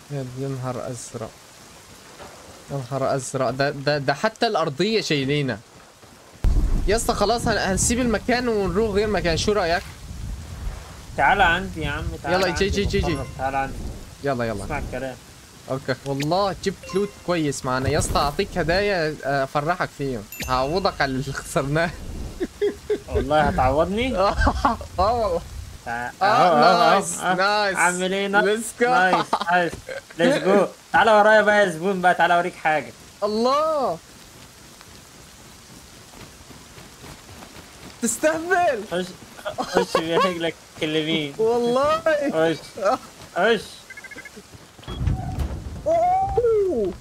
يا يا نهار ازرق يا نهار ازرق ده ده ده حتى الارضيه شايلينها يا اسطى خلاص هن- هنسيب المكان ونروح غير مكان شو رايك تعالى عندي يا عم تعالى يلا، عندي جي- جي- جي- جي. بتفرج، تعالى عندي يلا يلا اسمع الكلام اوكي والله جبت لوت كويس معنا يا اسطى اعطيك هدايا آه، افرحك فيهم هعوضك على اللي خسرناه والله هتعوضني اه والله تع- اه أهو، أهو، نايس أهو. نايس عامل ايه ليتس جو نايس نايس ليتس جو تعالى ورايا بقى يا زبون بقى تعالى اوريك حاجه الله تستهبل خش خش برجلك اليمين والله خش خش أوه.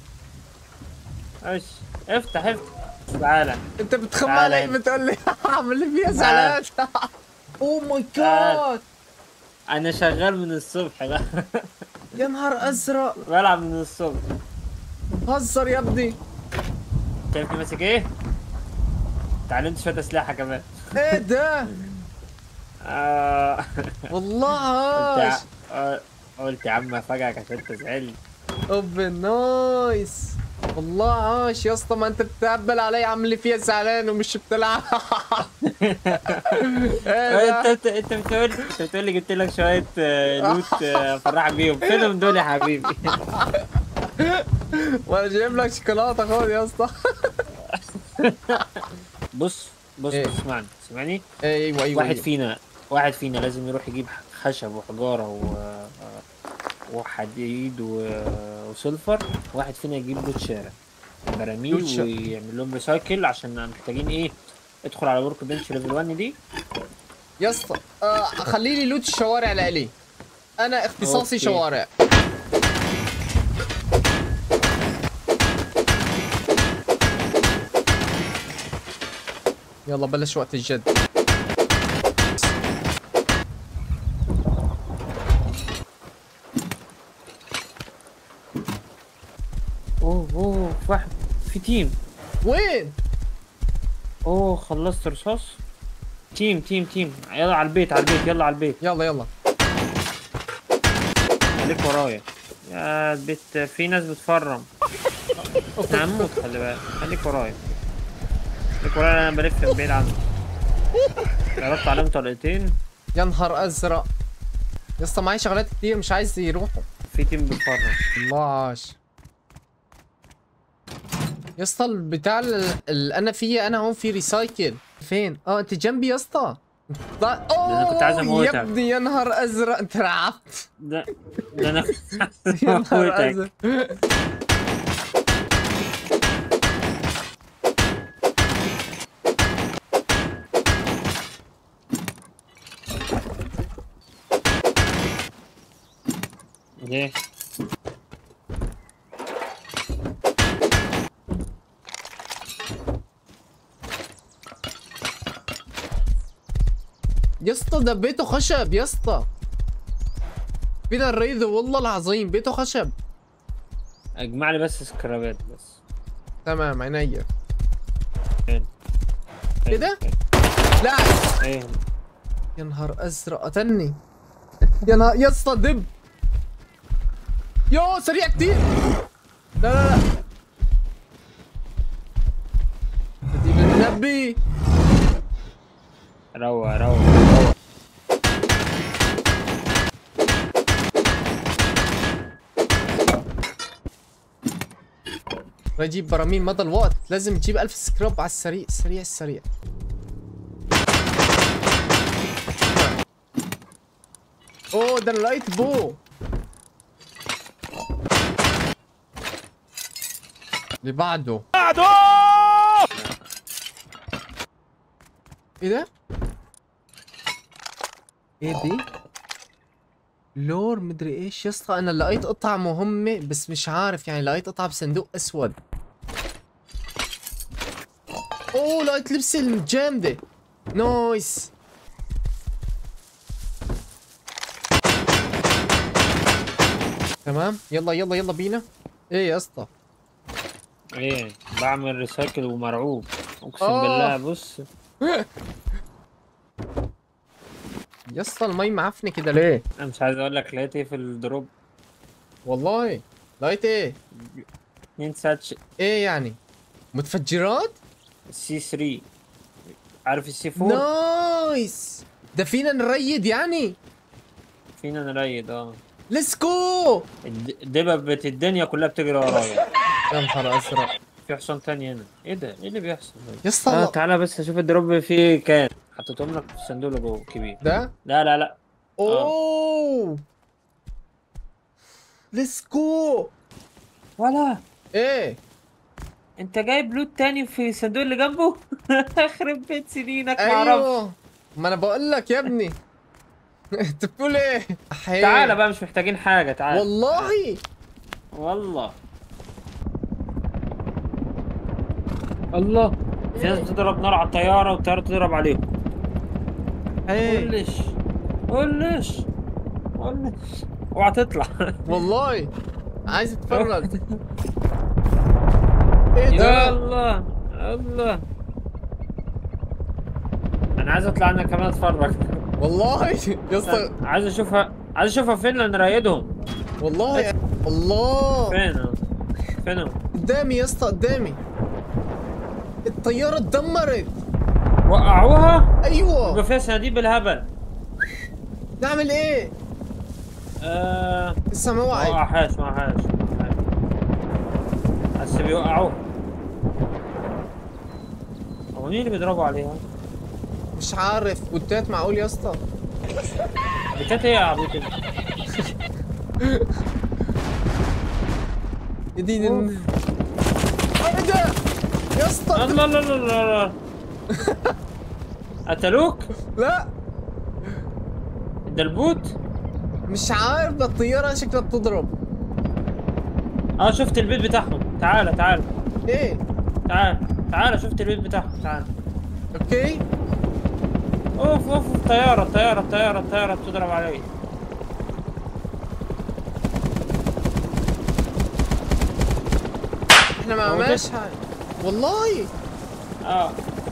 خش افتح افتح تعالى انت بتخم تعال علي هنا. بتقول لي اعمل لي فيها زعلان اوه ماي جاد انا شغال من الصبح بقى يا نهار ازرق بلعب من الصبح هزر يا ابني شايفني ماسك ايه؟ اتعلمت شويه اسلحه كمان ايه ده آه. والله قلت عاش يا- آه، قلت يا عم افاجئك عشان تزعلني اوبن نايس والله عاش يا اسطى ما انت بتهبل علي عامل لي فيها زعلان ومش بتلعب ايه انت ده؟ انت انت بتقول انت بتقول لي جبت لك شويه آه، لوت آه، فرحك بيهم فينهم دول يا حبيبي وانا جايب لك شوكولاته خد يا اسطى بص بص إيه؟ بص اسمعني سامعني ايوه ايوه واحد أيوة. فينا واحد فينا لازم يروح يجيب خشب وحجاره و وحديد و... وسلفر واحد فينا يجيب لوت شارع براميل لوت شارع. ويعمل لهم ريسايكل عشان محتاجين ايه ادخل على ورك بنش ليفل 1 دي يا اسطى آه خلي لي لوت الشوارع لإلي انا اختصاصي أوكي. شوارع يلا بلش وقت الجد اوه اوه في واحد في تيم وين اوه خلصت رصاص تيم تيم تيم يلا على البيت على البيت يلا على البيت يلا يلا خليك ورايا يا البيت في ناس بتفرم احنا هنموت خلي بالك خليك ورايا خليك ورايا انا بلف من بعيد عنك ضربت عليهم طلقتين يا نهار ازرق يا اسطى معي شغلات كتير مش عايز يروحوا في تيم بتفرم الله عاش يا اسطى البتاع ال- اللي انا فيه انا هون في ريسايكل فين اه انت جنبي يا اسطى لا أنا كنت عايز أوه، أموتك. يا ابني يا نهار ازرق انت رعبت ده ده انا يا نهار موتك. ازرق ليه يا اسطى ده بيته خشب يا اسطى فينا الريذ والله العظيم بيته خشب اجمع لي بس سكرابات بس تمام عينيا فين إيه ده؟ لا ايه يا نهار ازرق قتلني يا نهار يا اسطى دب يو سريع كتير لا لا لا دين النبي روق روق روق بجيب براميل مدى الوقت لازم تجيب ألف سكراب على السريع السريع السريع اوه ده انا لقيت بو اللي بعده ايه ده؟ ايه دي؟ لور مدري ايش يا اسطى انا لقيت قطعة مهمة بس مش عارف يعني لقيت قطعة بصندوق اسود اوه لقيت لبسة الجامدة نايس تمام يلا يلا يلا بينا ايه يا اسطى ايه بعمل ريسايكل ومرعوب اقسم آه. بالله بص يا اسطى المي معفنة كده ليه انا مش عايز اقول لك لقيت ايه في الدروب والله لقيت ايه اتنين ساتش ايه يعني متفجرات سي 3 عارف السي 4 نايس ده فينا نريد يعني فينا نريد اه ليتس جو الد- دببة الدنيا كلها بتجري ورايا يا نهار ازرق في حصان تاني هنا ايه ده ايه اللي بيحصل يا اسطى اه الله. تعالى بس اشوف الدروب فيه كام حطيتهم لك في الصندوق اللي جوه كبير ده لا لا لا اوه ليتس جو ولا ايه انت جايب لوت تاني في الصندوق اللي جنبه اخرب بيت سنينك معرفش ايوه ما انا بقول لك يا ابني انت بتقول ايه أحيه. تعالى بقى مش محتاجين حاجة تعالى والله والله الله في ناس بتضرب نار على الطيارة والطيارة تضرب عليهم ايه قولش قولش قولش اوعى تطلع والله عايز اتفرج ايه ده يلا الله انا عايز اطلع انا كمان اتفرج والله يا اسطى عايز اشوفها عايز اشوفها فين لان رايدهم والله يا- الله فين فين قدامي يا اسطى قدامي الطيارة اتدمرت وقعوها ايوه يبقى فيها صناديق بالهبل نعمل ايه؟ آه لسه ما ما وعد وقعهاش ما وقعهاش ما وقعهاش. بس بيوقعوها هو مين اللي بيضربوا عليها؟ مش عارف بوتات معقول يا اسطى دي كانت ايه يا عبيط انت؟ يا دين الن- ايه ده؟ يا اسطى الله الله الله الله الله قتلوك؟ لا ده البوت؟ مش عارف ده الطيارة شكلها بتضرب اه شفت البيت بتاعهم تعالى تعالى ايه؟ تعالى تعالى شفت البيت بتاعهم تعالى اوكي اوف اوف الطيارة الطيارة الطيارة الطيارة بتضرب علي احنا ما هو عملناش حاجة والله اه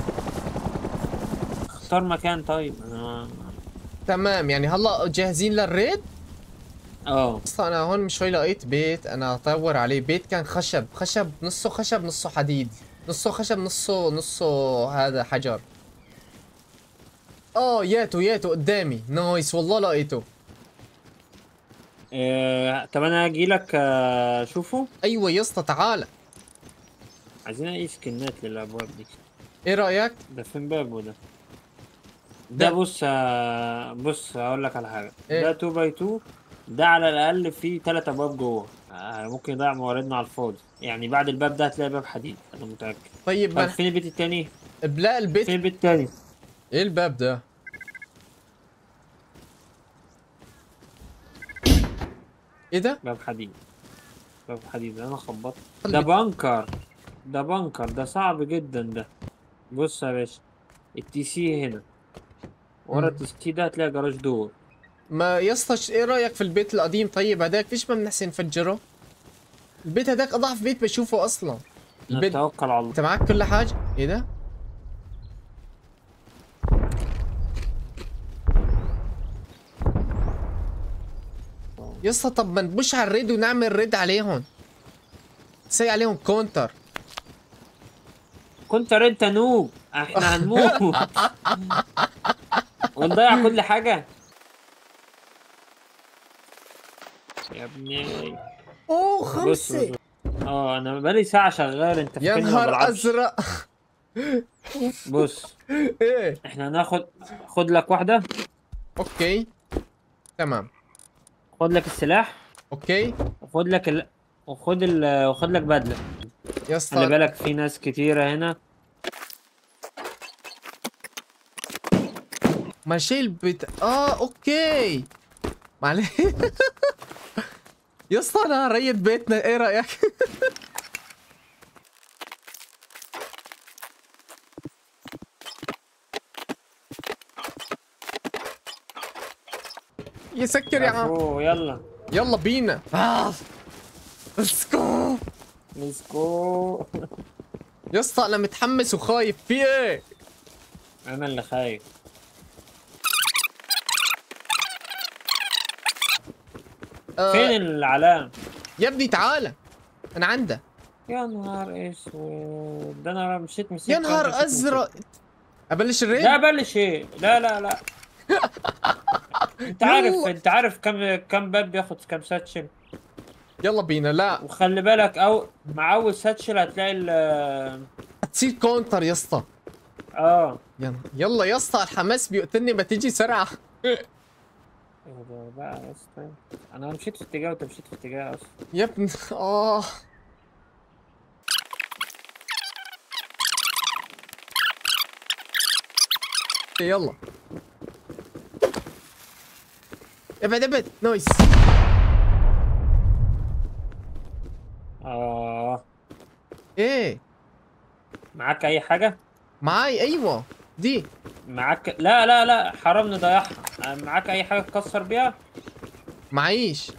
اختار مكان طيب انا تمام يعني هلا جاهزين للريد؟ اه اصلا انا هون من شوي لقيت بيت انا اطور عليه بيت كان خشب خشب نصه خشب نصه حديد نصه خشب نصه نصه هذا حجر اه ياتو ياتو قدامي نايس والله لقيته إيه، طب انا اجي لك آه، اشوفه ايوه يا اسطى تعال عايزين اي سكنات للابواب دي ايه رايك ده فين بابه ده ده- ده بص آه، بص هقول لك على حاجه إيه؟ ده 2 باي 2 ده على الاقل فيه ثلاث ابواب جوه آه، ممكن يضيع مواردنا على الفاضي يعني بعد الباب ده هتلاقي باب حديد انا متاكد طيب طب ما فين البيت التاني بلا البيت فين البيت التاني ايه الباب ده ايه ده باب حديد باب حديد انا خبطت خلي ده بت- بنكر ده بنكر ده صعب جدا ده بص يا باشا التي سي هنا ورا مم. التي سي ده هتلاقي جراج دور ما يا اسطى ش- ايه رايك في البيت القديم طيب هداك فيش ما بنحسن نفجره البيت هداك اضعف بيت بشوفه اصلا البيت نتوكل على الله انت معاك كل حاجه ايه ده يا اسطى طب ما نبش على الريد ونعمل ريد عليهم نسوي عليهم كونتر كنت انت نوب احنا هنموت ونضيع كل حاجة يا ابني اوه بص خمسه بص. اه انا بقالي ساعة شغال انت يا فاكرني ما نهار بلعبش ازرق بص ايه احنا هناخد خد لك واحدة اوكي تمام خد لك السلاح اوكي وخد لك ال... وخد ال... وخد لك بدلة يا خلي اسطى بالك في ناس كتيرة هنا ما شيء البيت اه اوكي معلش يا اسطى انا ريد بيتنا ايه رايك يسكر يا عم أوه، يلا يلا بينا آه. ليتس جو ليتس جو يا اسطى انا متحمس وخايف في ايه انا اللي آه، فين العلام يا ابني تعالى انا عنده يا نهار اسود ده انا مشيت مسكت يا واحدة نهار مشيت ازرق ابلش مسكت. الريد لا بلش ايه لا لا لا انت عارف يلا. انت عارف كم كم باب بياخد كم ساتشل يلا بينا لا وخلي بالك او مع اول ساتشل هتلاقي ال تصير كونتر يا اسطى اه يلا يلا يا اسطى الحماس بيقتلني ما تيجي سرعه ايه ده بقى يا اسطى انا مشيت في اتجاه وانت مشيت في اتجاه اصلا يا ابني اه يلا ابعد ابعد نويس اه ايه معاك اي حاجه معاي ايوه دي معاك لا لا لا حرام نضيعها آه، معاك اي حاجه تكسر بيها معيش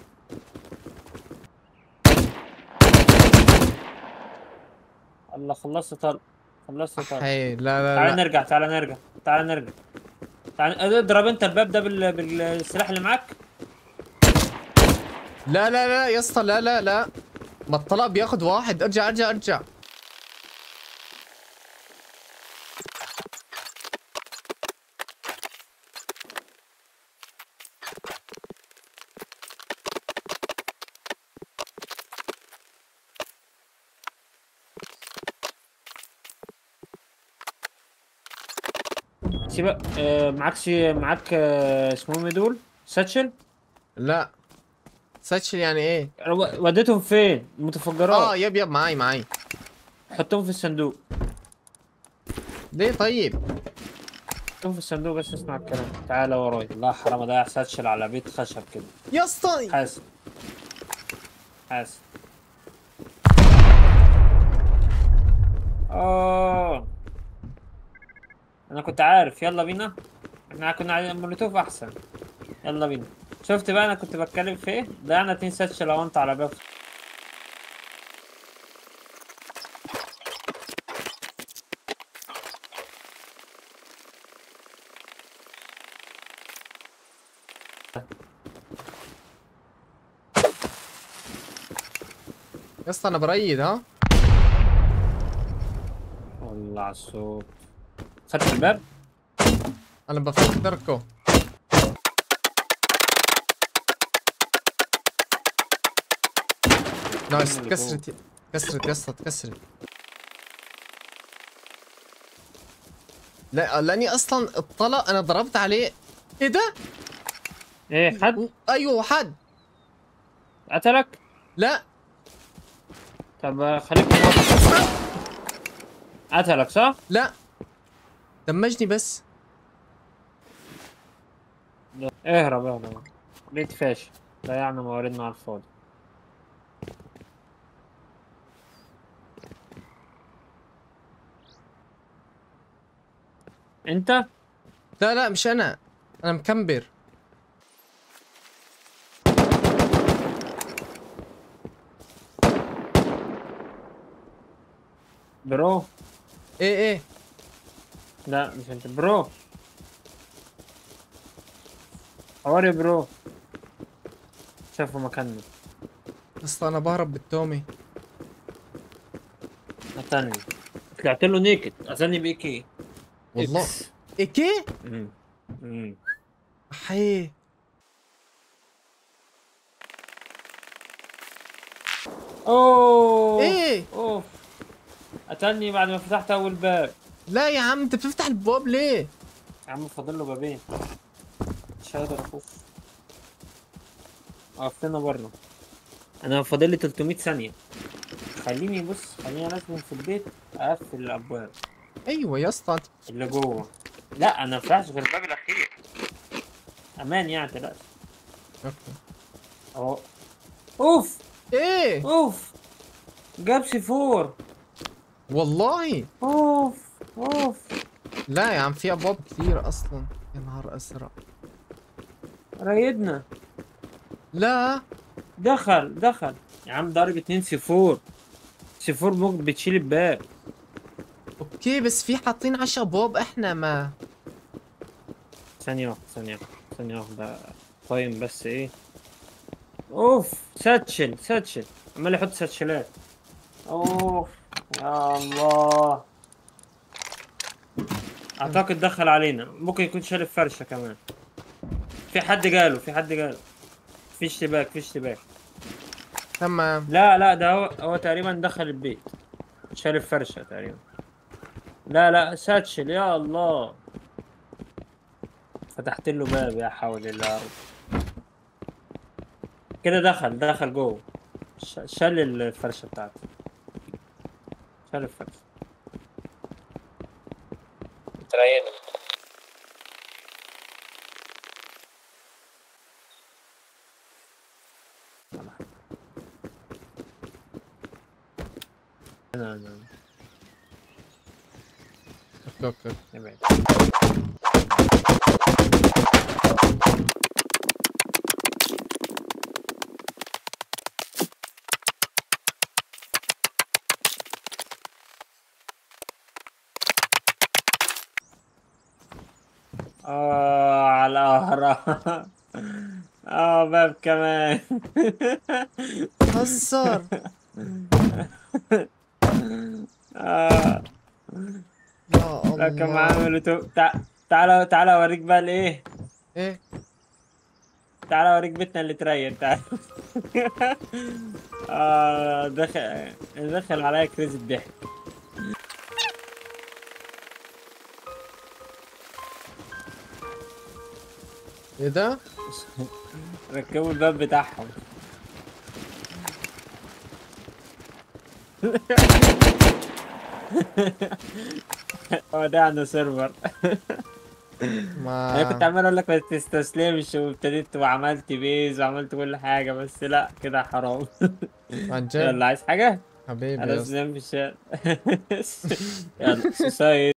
الله خلصت طلق خلصت طلق حي لا لا تعال لا نرجع تعال نرجع تعال نرجع تعال اضرب انت الباب ده بال... بالسلاح اللي معاك لا لا لا يا اسطى لا لا لا ما الطلاق بياخد واحد ارجع ارجع ارجع سيبك آه معاك سي... معاك آه اسمهم ايه دول ساتشل لا ساتشل يعني ايه رو- وديتهم فين المتفجرات اه يب يب معاي معاي حطهم في الصندوق ليه طيب حطهم في الصندوق بس اسمع الكلام تعال وراي الله حرام اضيع ساتشل على بيت خشب كده يا اسطى حاسب حاسب اه انا كنت عارف يلا بينا احنا كنا عايزين مولوتوف احسن يلا بينا شفت بقى انا كنت بتكلم في ايه ضيعنا اتنين ساتش لو انت على باب يا اسطى انا بريد ها والله على الصوت فتح الباب انا بفك دركه نايس اللي كسرت كسرت يا اسطى اتكسرت لا لاني اصلا الطلق انا ضربت عليه ايه ده؟ ايه حد ايوه حد قتلك لا طب خليك تفكر. قتلك صح لا دمجني بس اهرب اهرب بيت فاشل ضيعنا مواردنا على الفاضي انت لا لا مش انا انا مكمبر برو ايه ايه لا مش انت برو حواري برو شافوا مكاننا اصلا انا بهرب بالتومي قتلني طلعت له نيكد قتلني بايه كي والله ايه كي؟ امم امم حي اوه ايه اوه قتلني بعد ما فتحت اول باب لا يا عم انت بتفتح البواب ليه؟ يا عم فاضل له بابين مش هقدر افوق وقفت لنا بره انا فاضل لي 300 ثانيه خليني بص خليني لازم في البيت اقفل الابواب ايوه يا اسطى انت اللي جوه لا انا ما فتحتش غير الباب الاخير امان يعني تلاش اوكي اهو اوف ايه اوف جاب سي فور والله اوف اوف لا يا عم في ابواب كتير اصلا يا نهار ازرق رايدنا لا دخل دخل يا عم ضارب اتنين سي فور سي فور ممكن بتشيل الباب اوكي بس في حاطين عشر ابواب احنا ما ثانية واحدة ثانية واحدة ثانية واحدة طيب بس ايه اوف ساتشل ساتشل عمال يحط ساتشلات اوف يا الله اعتقد دخل علينا ممكن يكون شارب فرشه كمان في حد جاله في حد جاله في اشتباك في اشتباك تمام لا لا ده هو هو تقريبا دخل البيت شارب فرشه تقريبا لا لا ساتشل يا الله فتحت له باب يا حول الله يا رب كده دخل دخل جوه ش- شال الفرشه بتاعته شال الفرشه ترينا لا لا اوكي اوكي ابعد اه على الأهرام اه باب كمان هزر اه يا لا كم الله عامل تو... تع... تعالى تعالى اوريك بقى الايه ايه تعالى اوريك بيتنا اللي تريل تعالى اه دخل دخل عليا كريز الضحك ايه ده ركبوا الباب بتاعهم هو ده عنده سيرفر انا كنت ما عمال اقول لك ما تستسلمش وابتديت وعملت بيز وعملت كل حاجه بس لا كده حرام عن جد يلا عايز حاجه حبيبي انا يا اسطى. نام في الشارع يلا سوسايد